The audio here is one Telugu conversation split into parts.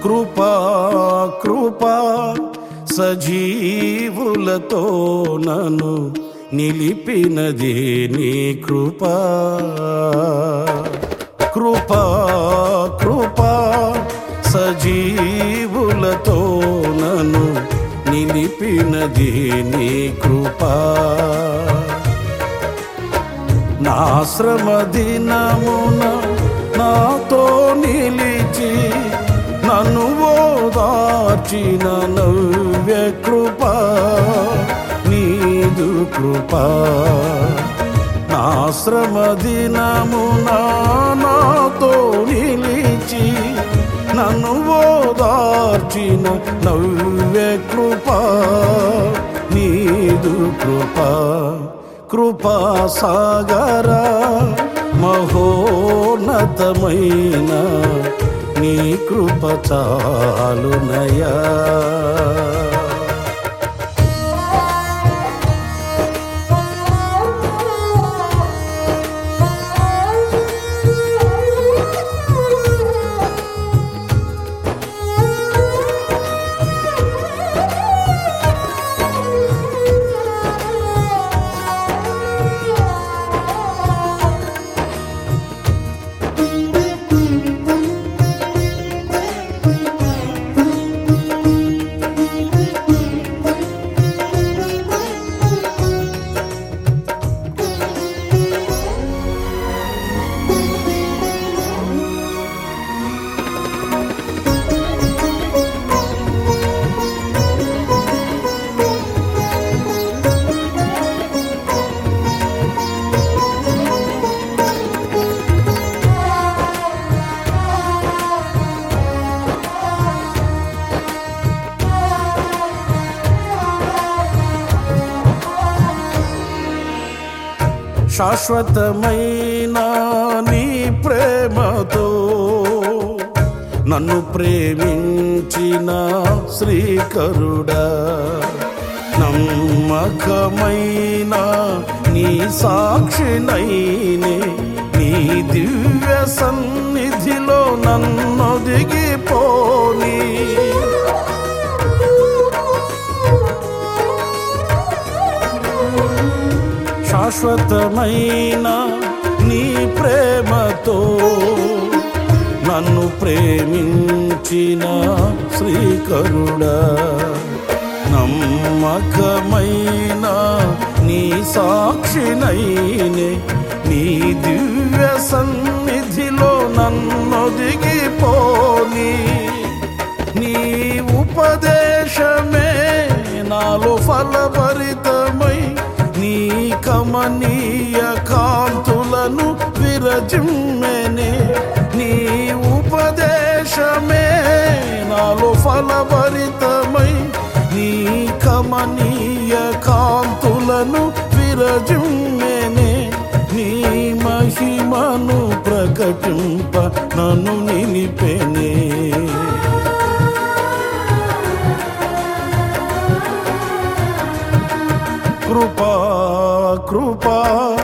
కృపా కృపా సజీవులతో నన్ను నిలిపినది నీ కృపా కృపా కృపా సజీవులతో నన్ను నిలిపినది నీ కృపా నా శ్రమ దినమున నాతో నిలిచి నన్ను ఓదార్చిన నవ్య కృప నీదు కృప నా శ్రమ దినమున నాతో నిలిచి నన్ను ఓదార్చిన నవ్య కృప నీదు కృప కృపా సాగర మహోన్నతమైన నీ కృప చాలునయా శాశ్వతమైన నీ ప్రేమతో నన్ను ప్రేమించిన శ్రీకరుడా నమ్మకమైన నీ సాక్షినైనే నీ దివ్య సన్నిధిలో నన్ను దిగిపోని శాశ్వతమైన నీ ప్రేమతో నన్ను ప్రేమించిన శ్రీకరుడా నమ్మకమైన నీ సాక్షినైనే నీ దివ్య సన్నిధిలో నన్ను దిగిపోని నీ ఉపదేశమే నాలో ఫలభరితమై నీ కమనీయ కాంతులను విరజిమ్మెనే నీ ఉపదేశమే నాలో ఫలభరితమై నీ కమనీయ కాంతులను విరజిమ్మెనే నీ మహిమను ప్రకటింప నన్ను నిలిపెనే కృపా కృపా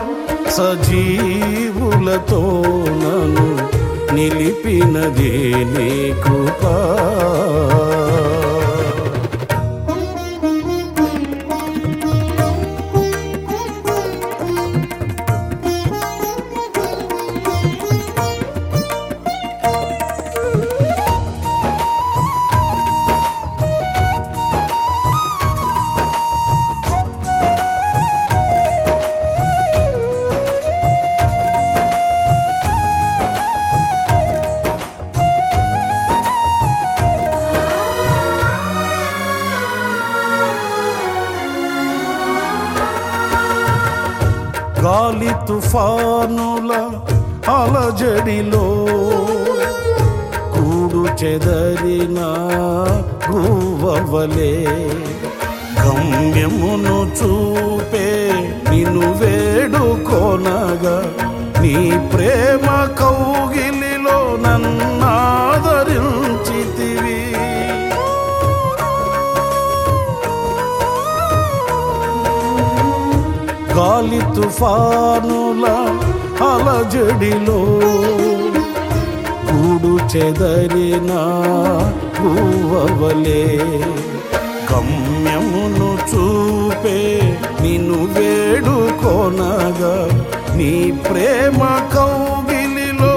సజీవులతో నన్ను నిలిపినదే నీ కృపా గాలి తుఫానుల అలజడిలో కూడు చెదరిన గువ్వవలే గమ్యమును చూపే నిన్ను వేడుకొనగా నీ ప్రేమ కౌగిలిలో నన్నాదరించితివి గాలి తుఫానుల అలజడిలో కూడు చెదరిన గువ్వవలే గమ్యమును చూపే నిన్ను వేడుకొనగా నీ ప్రేమ కౌగిలిలో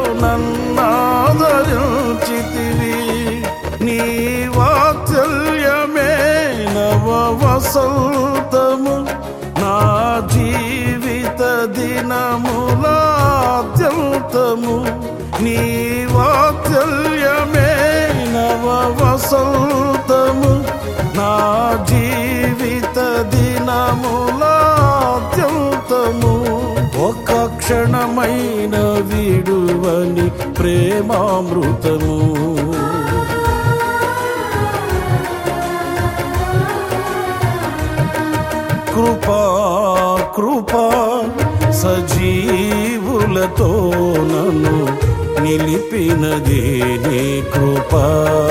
నన్నాదరించితివి నీ వాత్సల్యమే నవ వసంతము నా జీవిత దినములాద్యంతము నీ వాత్సల్యమే నవ వసంతము నా జీవిత దినములాద్యంతము ఒక క్షణమైన విడువని ప్రేమామృతము కృపా కృపా సజీవులతో నన్ను నిలిపినది నీ కృపా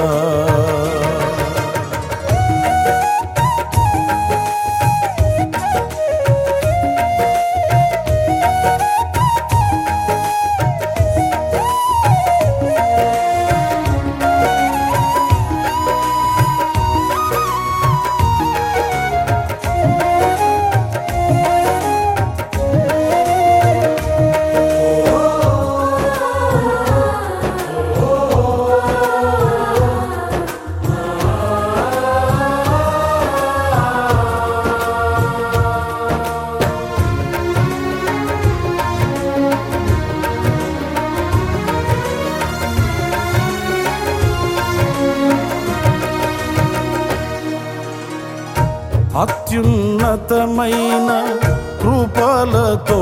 అత్యున్నతమైన కృపలతో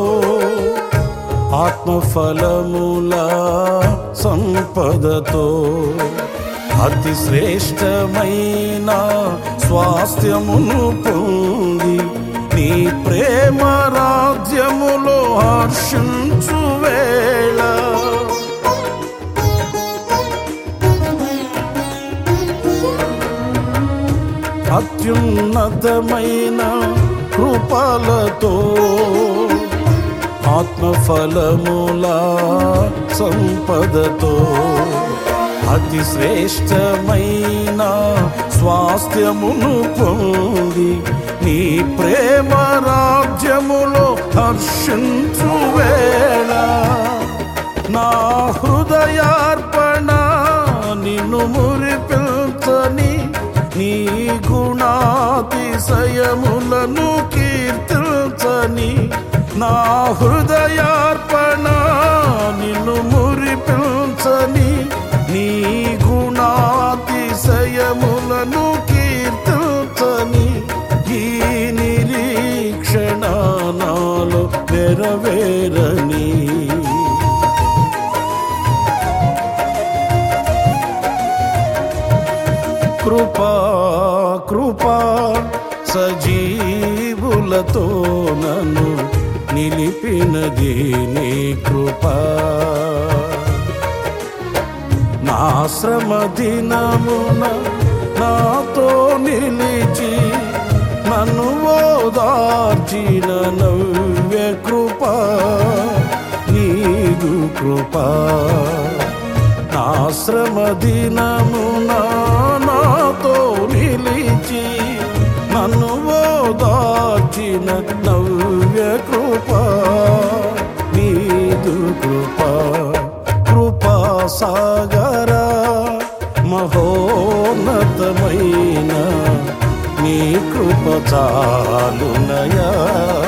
ఆత్మఫలముల సంపదతో అతి శ్రేష్టమైన స్వాస్థ్యమును పొంది నీ ప్రేమ రాజ్యములో హర్షించు వేళ అత్యున్నతమైన కృపలతో ఆత్మఫలముల సంపదతో అతి శ్రేష్టమైన స్వాస్థ్యమును పొంది నీ ప్రేమ రాజ్యములో హర్షించు వేళ నా హృదయార్పణ నిన్ను మురిపించని నీ గుణాతిశయములను కీర్తించని నా హృదయార్పణ నిన్ను మురిపించని నీ గుణాతిశయములను కీర్తించని ఈ నిరీక్షణ నాలో నెరవేరని కృపా కృపా సజీవులతో నన్ను నిలిపినది నీ కృపా నా శ్రమ దినమున నాతో నిలిచి నన్ను ఓదార్చిన నవ్య కృపా నీదు కృపా నా శ్రమ దినమున నాతో నిలిచి నన్ను ఓదార్చిన నవ్య కృపా నీదు కృపా కృపా సాగర మహోన్నతమైన నీ కృప చాలునయా